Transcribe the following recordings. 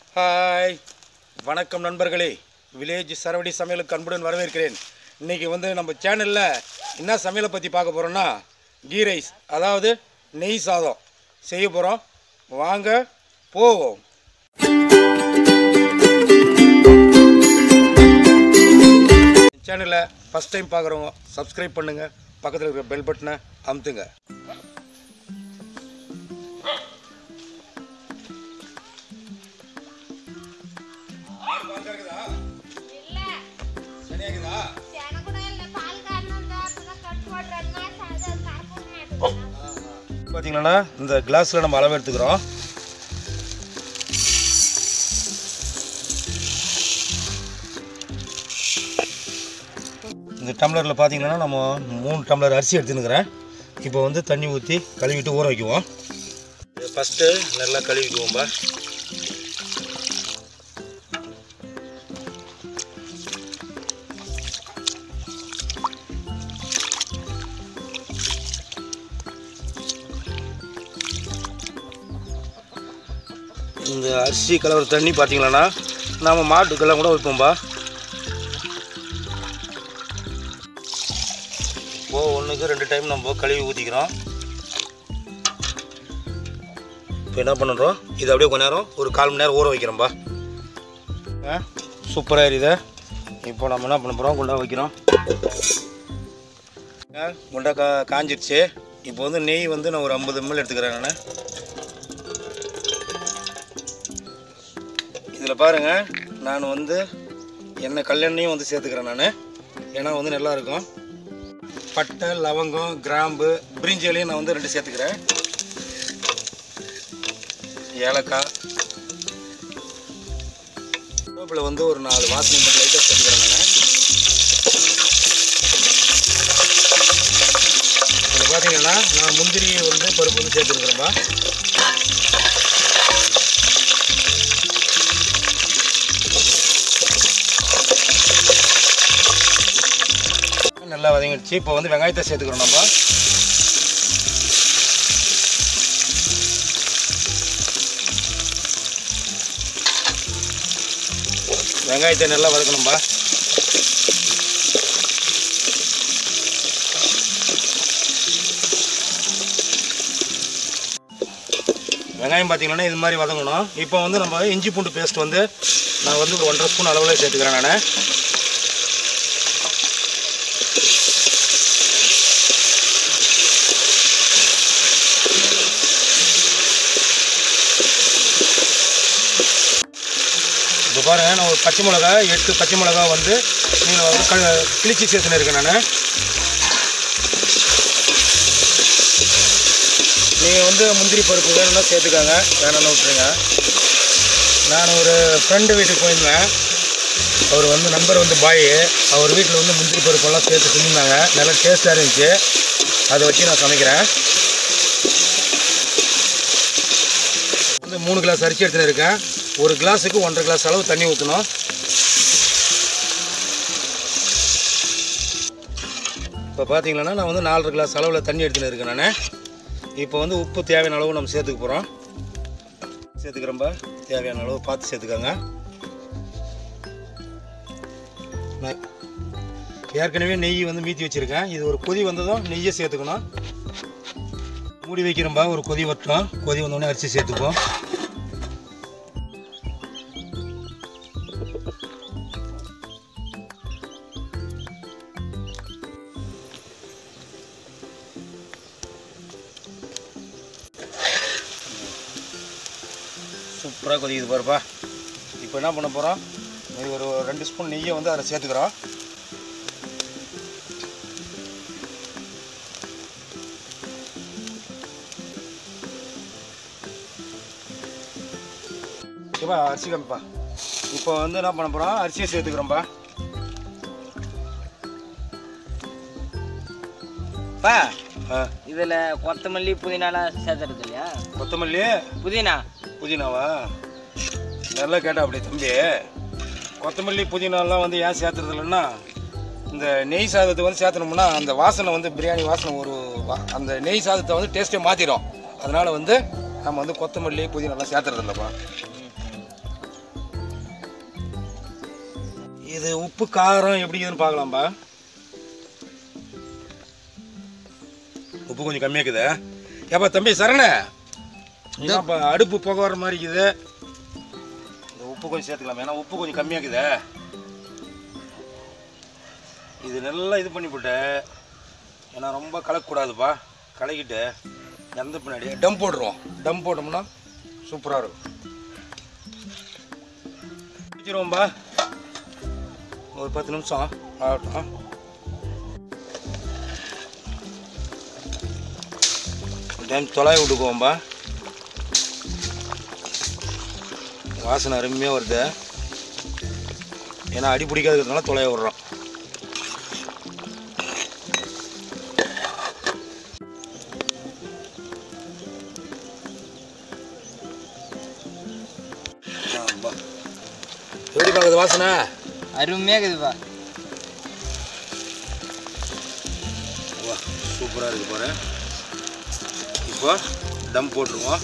Hi வணக்கம் நண்பர்களே village சரவடி சமையலுக்கு அன்புடன் வரவேற்கிறேன் இன்றைக்கி வந்து நம்ம சேனலில் என்ன சமையலை பற்றி பார்க்க போகிறோன்னா கீ ரைஸ் அதாவது நெய் சாதம் செய்ய போகிறோம் வாங்க போவோம் சேனலை ஃபஸ்ட் டைம் பார்க்குறவங்க சப்ஸ்கிரைப் பண்ணுங்கள் பக்கத்தில் இருக்கிற பெல் பட்டனை அமுத்துங்க ಇಲ್ಲ சரியாகுதா ಜನ ಕೂಡ ಇಲ್ಲ ಪಾಲ್ ಕಾರಣಂತ ಅದನ್ನ ಕಟ್ಕೊಡ್ರನ್ನ ಸಾದ ಕರ್ಕೊಂಡು ಮಾಡ್ತಾರೆ பார்த்தீங்கன்னா இந்த கிளாஸில் நம்ம அளவு எடுத்துக்கிறோம் இந்த டம்ளரில் பார்த்தீங்கன்னா நம்ம மூணு டம்ளர் அரிசி எடுத்துனுக்கிறேன் இப்போ வந்து தண்ணி ஊற்றி கழுவிட்டு ஊற வைக்குவோம் ஃபஸ்ட்டு நல்லா கழுவிக்குவோம்பா இந்த அரிசி கலவர தண்ணி பார்த்தீங்களன்னா நம்ம மாட்டுக்கெல்லாம் கூட வைப்போம்பா இப்போ ஒன்றுக்கு ரெண்டு டைம் நம்ம கழுவி ஊற்றிக்கிறோம் இப்போ என்ன பண்ணுறோம் இது அப்படியே கொஞ்ச நேரம் ஒரு கால் மணி நேரம் ஊற வைக்கிறோம்பா சூப்பராக இருக்குது இப்போ நம்ம என்ன பண்ண போகிறோம் குண்டா வைக்கிறோம் ஆ, குண்டா கா காஞ்சிருச்சு இப்போ வந்து நெய் வந்து நான் ஒரு ஐம்பது ml எடுத்துக்கிறேன் நான் இதில் பாருங்கள் நான் வந்து எண்ணெய் கல்லெண்ணையும் வந்து சேர்த்துக்கிறேன் நான் ஏன்னா வந்து நல்லா இருக்கும் பட்டை லவங்கம் கிராம்பு பிரிஞ்சி இலையும் நான் வந்து ரெண்டு சேர்த்துக்கிறேன் ஏலக்காய் கருவேப்பிலை வந்து ஒரு நாலு வாசனை மட்டும் லைட்டாக சேர்த்துக்கிறேன் நான் இதில் பார்த்தீங்கன்னா நான் முந்திரி வந்து பருப்பு வந்து சேர்த்துருக்குறேன்பா நல்லா வதங்கிடுச்சு இப்போ வந்து வெங்காயத்தை சேர்த்துக்கிறோம் நம்ம வெங்காயத்தை நல்லா வதக்கணும்பா வெங்காயம் பார்த்தீங்கன்னா இது மாதிரி வதங்கணும் இப்போ வந்து நம்ம இஞ்சி பூண்டு பேஸ்ட் வந்து நான் வந்து ஒரு ஒன்றரை ஸ்பூன் அளவில் சேர்த்துக்கிறேன் நான் இப்போ பாருங்க நான் ஒரு பச்சை மிளகா எட்டு பச்சை மிளகா வந்து நீங்கள் வந்து க கிழிச்சி சேர்த்துன்னு இருக்கேன் நான் நீங்கள் வந்து முந்திரி பருப்பு வேணும்னா சேர்த்துக்காங்க வேணும்னா விட்டுருங்க நான் ஒரு ஃப்ரெண்டு வீட்டுக்கு போயிருந்தேன் அவர் வந்து நண்பர் வந்து பாய் அவர் வீட்டில் வந்து முந்திரி பருப்பெல்லாம் சேர்த்து செஞ்சுருந்தாங்க நல்லா டேஸ்ட்டாக இருந்துச்சு அதை வச்சு நான் சமைக்கிறேன் வந்து மூணு கிளாஸ் அரிசி எடுத்துன்னு இருக்கேன் ஒரு கிளாஸுக்கு ஒன்றரை கிளாஸ் அளவு தண்ணி ஊற்றணும் இப்போ பார்த்தீங்கன்னா நான் வந்து நாலரை கிளாஸ் அளவில் தண்ணி எடுத்துன்னு இருக்கேன் நான் இப்போ வந்து உப்பு தேவையான அளவு நம்ம சேர்த்துக்க போகிறோம் சேர்த்துக்கிறோம்பா தேவையான அளவு பார்த்து சேர்த்துக்கோங்க நான் ஏற்கனவே நெய் வந்து மீத்தி வச்சுருக்கேன் இது ஒரு கொதி வந்ததும் நெய்யை சேர்த்துக்கணும் மூடி வைக்கிறோம்பா ஒரு கொதி வரட்டும் கொதி வந்தோடனே அரிசி சேர்த்துப்போம் சூப்பராக கொதிக்குது பாருப்பா இப்போ என்ன பண்ண போகிறோம் இது ஒரு ரெண்டு ஸ்பூன் நெய்யை வந்து அதில் சேர்த்துக்கிறோம் ஓகேப்பா அரிசி கம்மிப்பா இப்போ வந்து என்ன பண்ண போகிறோம் அரிசியை சேர்த்துக்கிறோம்ப்பா பா ஆ இதுல கொத்தமல்லி புதினாலாம் சேர்த்துறது இல்லையா கொத்தமல்லி புதினா புதினாவா நல்லா கேட்டா அப்படி தம்பி கொத்தமல்லி புதினாலாம் வந்து ஏன் சேர்த்துறது இல்லைன்னா இந்த நெய் சாதத்தை வந்து சேர்த்தனோம்னா அந்த வாசனை வந்து பிரியாணி வாசனை ஒரு வா- அந்த நெய் சாதத்தை வந்து டேஸ்ட்டே மாற்றிடும் அதனால் வந்து நம்ம வந்து கொத்தமல்லி புதினாலாம் சேர்த்துறது இல்லைப்பா இது உப்பு காரம் எப்படி இருக்குதுன்னு பார்க்கலாம்ப்பா உப்பு கொஞ்சம் கம்மியாக்குது ஏப்பா தம்பி சரண என்னப்பா அடுப்பு புகை வர மாதிரி இருக்குது இந்த உப்பு கொஞ்சம் சேர்த்துக்கலாம் ஏன்னா உப்பு கொஞ்சம் கம்மியாக்குது இது நல்லா இது பண்ணி போட்டு ஏன்னா ரொம்ப கலக்கக்கூடாதுப்பா கலக்கிட்டு இறந்த பின்னாடி டம் போட்டுருவோம் டம் போட்டோம்னா சூப்பராக இருக்கும் வச்சிருவோம்பா ஒரு பத்து நிமிஷம் ஆகட்டும் டைம் தொலைவி விட்டுக்குவோம்பா வாசனை அருமையாக வருது ஏன்னா அடி பிடிக்காதுக்கிறதுனால தொலைய விடுறோம் ஆமா. எப்படி பார்க்குது வாசனை அருமையாக இருக்குதுப்பா வா சூப்பராக இருக்கு பாரு இப்போ டம் போட்டுருவோம்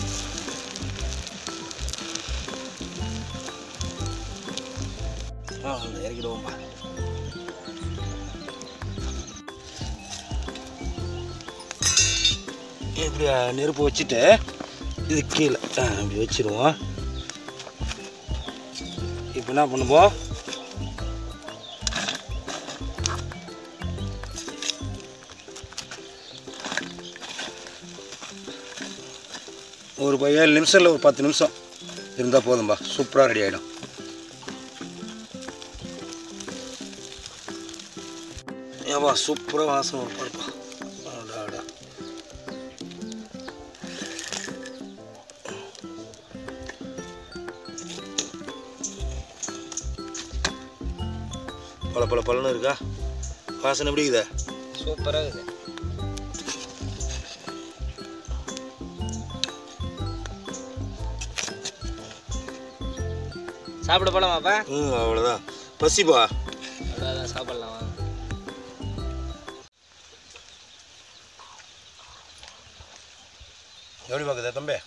ஆ இறக்கிடுவோம்ப்பா இப்படி அஹ், நெருப்பு வச்சுட்டு இது கீழே ஆ, இப்படி வச்சிருவோம் இப்போ என்ன பண்ணுவோம் ஒரு ப- ஏழு நிமிஷம் இல்லை ஒரு பத்து நிமிஷம் இருந்தால் போதும்பா சூப்பராக ரெடி ஆகிடும் ஏப்பா சூப்பராக வாசம் வரும் பாருப்பா அடா, அடா. பல பல பலன்னு இருக்கா வாசனை எப்படி இருக்குதா சூப்பராக இருக்குது சாப்பிட போலாமாப்பா ம் அவ்வளோதான் பசிப்பா அவ்வளோதான் சாப்பிடலாம் வாங்க எப்படி பார்க்குதா தம்பி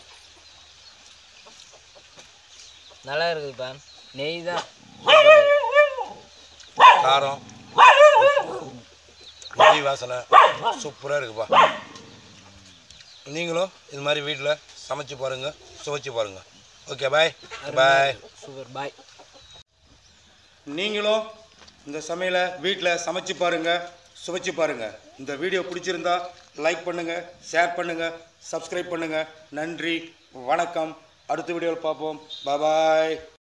நல்லா இருக்குதுப்பா நெய் தான் காரம் நெய் வாசனை சூப்பராக இருக்குப்பா நீங்களும் இது மாதிரி வீட்டில் சமைச்சு பாருங்கள் சுவைச்சு பாருங்கள் ஓகே பாய் பாய் சூப்பர் பாய் நீங்களும் இந்த சமையலை வீட்டில் சமைச்சு பாருங்கள் சுவைச்சு பாருங்கள் இந்த வீடியோ பிடிச்சிருந்தா லைக் பண்ணுங்கள் ஷேர் பண்ணுங்கள் சப்ஸ்கிரைப் பண்ணுங்கள் நன்றி வணக்கம் அடுத்த வீடியோவில் பார்ப்போம் பாய்